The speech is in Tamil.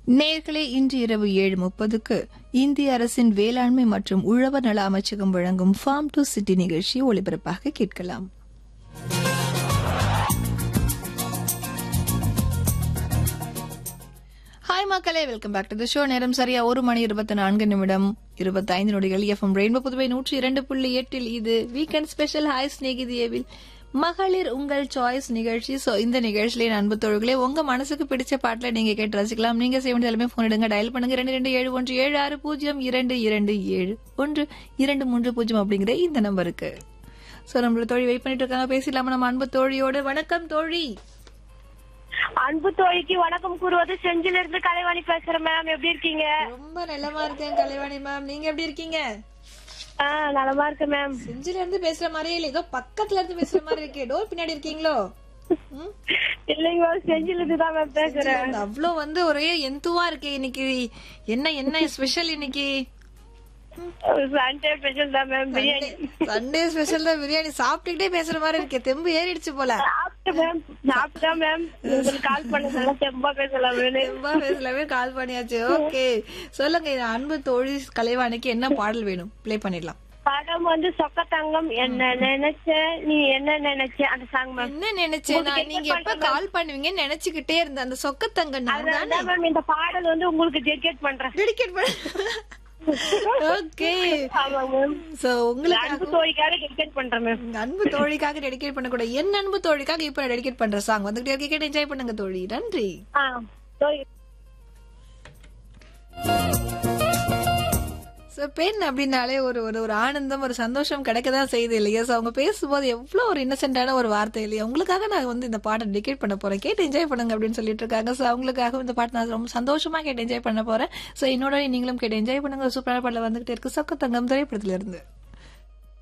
நேர்களே இன்று இரவு ஏழு முப்பதுக்கு இந்திய அரசின் வேளாண்மை மற்றும் உழவர் நல அமைச்சகம் வழங்கும் ஃபார்ம் டு சிட்டி நிகழ்ச்சி ஒளிபரப்பாக கேட்கலாம் ஹாய் மக்களே welcome back to the show நேரம் சரியா ஒரு மணி இருபத்தி நான்கு நிமிடம் இருபத்தைந்து நொடிகள் எஃப்எம் ரெயின்போ புதுவை நூற்றி இரண்டு புள்ளி எட்டில் இது வீக்கெண்ட் ஸ்பெஷல் ஹாய் ஸ்நேகிதியவில் மகளிர் உங்கள் சாய்ஸ் நிகழ்ச்சி சோ இந்த நிகழ்ச்சியிலே அன்பு தோழர்களே உங்க மனசுக்கு பிடிச்ச பாட்டுல நீங்க கேட்டு ரசிக்கலாம் நீங்க செய்ய வேண்டிய எல்லாமே போன் எடுங்க டயல் பண்ணுங்க ரெண்டு ரெண்டு ஏழு ஒன்று ஏழு ஆறு பூஜ்ஜியம் இரண்டு இரண்டு ஏழு ஒன்று இரண்டு மூன்று பூஜ்ஜியம் அப்படிங்கிற இந்த நம்பருக்கு சோ நம்மளோட தோழி வெயிட் பண்ணிட்டு இருக்காங்க பேசலாமா நம்ம அன்பு தோழியோடு வணக்கம் தோழி அன்பு தோழிக்கு வணக்கம் கூறுவது செஞ்சில இருந்து கலைவாணி பேசுறேன் மேம் எப்படி இருக்கீங்க ரொம்ப நல்லமா இருக்கேன் கலைவாணி மேம் நீங்க எப்படி இருக்கீங்க ஆ நலமா இருக்கு மேம் செஞ்சில இருந்து பேசுற மாதிரியே இல்ல ஏதோ பக்கத்துல இருந்து பேசுற மாதிரி இருக்கே டோர் பின்னாடி இருக்கீங்களோ ம்? இல்லைங்க மேம் செஞ்சில இருந்து தான் மேம் பேசுறேன் அவ்வளோ வந்து ஒரே எந்துவா இருக்கே இன்னைக்கு என்ன என்ன ஸ்பெஷல் இன்னைக்கு சண்டே ஸ்பெஷல் தான் மேம் பிரியாணி சண்டே ஸ்பெஷல் தான் பிரியாணி சாப்பிட்டுக்கிட்டே பேசுற மாதிரி இருக்கே தெம்பு ஏறிடுச்சு போல சாப்பிட்டு மேம் சாப்பிட்டா மேம் உங்களுக்கு கால் பண்ண நல்லா தெம்பா பேசலாம் மேம் தெம்பா பேசலாமே கால் பண்ணியாச்சு ஓகே சொல்லுங்க இது அன்பு தோழி கலைவாணிக்கு என்ன பாடல் வேணும் ப்ளே பண்ணிடலாம் படம் வந்து சொக்க தங்கம் என்ன நினைச்ச நீ என்ன நினைச்ச அந்த சாங் மேம் என்ன நினைச்சேன் நான் நீங்க எப்ப கால் பண்ணுவீங்கன்னு நினைச்சுக்கிட்டே இருந்தேன் அந்த சொக்கத்தங்க நான் தானே அதான் மேம் இந்த பாடல் வந்து உங்களுக்கு டெடிகேட் பண்றேன் டெடிகேட் பண்ண ஓகே ஆமா மேம் சோ உங்களுக்கு அன்பு தோழிக்காக டெடிகேட் பண்றேன் மேம் உங்க அன்பு தோழிக்காக டெடிகேட் பண்ணக்கூட என் அன்பு தோழிக்காக இப்ப டெடிகேட் பண்ற சாங் வந்துகிட்டே இருக்க கேட்டு என்ஜாய் பண்ணுங்க தோழி நன்றி ஆ தோழி சோ பெண் அப்படின்னாலே ஒரு ஒரு ஒரு ஆனந்தம் ஒரு சந்தோஷம் கிடைக்கதான் செய்யுது இல்லையா சோ அவங்க பேசும்போது எவ்வளவு ஒரு இன்னசென்டான ஒரு வார்த்தை இல்லையா உங்களுக்காக நான் வந்து இந்த பாட்டை டெடிகேட் பண்ண போறேன் கேட்டு என்ஜாய் பண்ணுங்க அப்படின்னு சொல்லிட்டு இருக்காங்க சோ அவங்களுக்காக இந்த பாட்டு நான் ரொம்ப சந்தோஷமா கேட்டு என்ஜாய் பண்ண போறேன் சோ என்னோட நீங்களும் கேட்டு என்ஜாய் பண்ணுங்க ஒரு சூப்பரான பாடல வந்துகிட்டே இருக்கு சொக்க தங்கம் திரைப்படத்துல இருந்து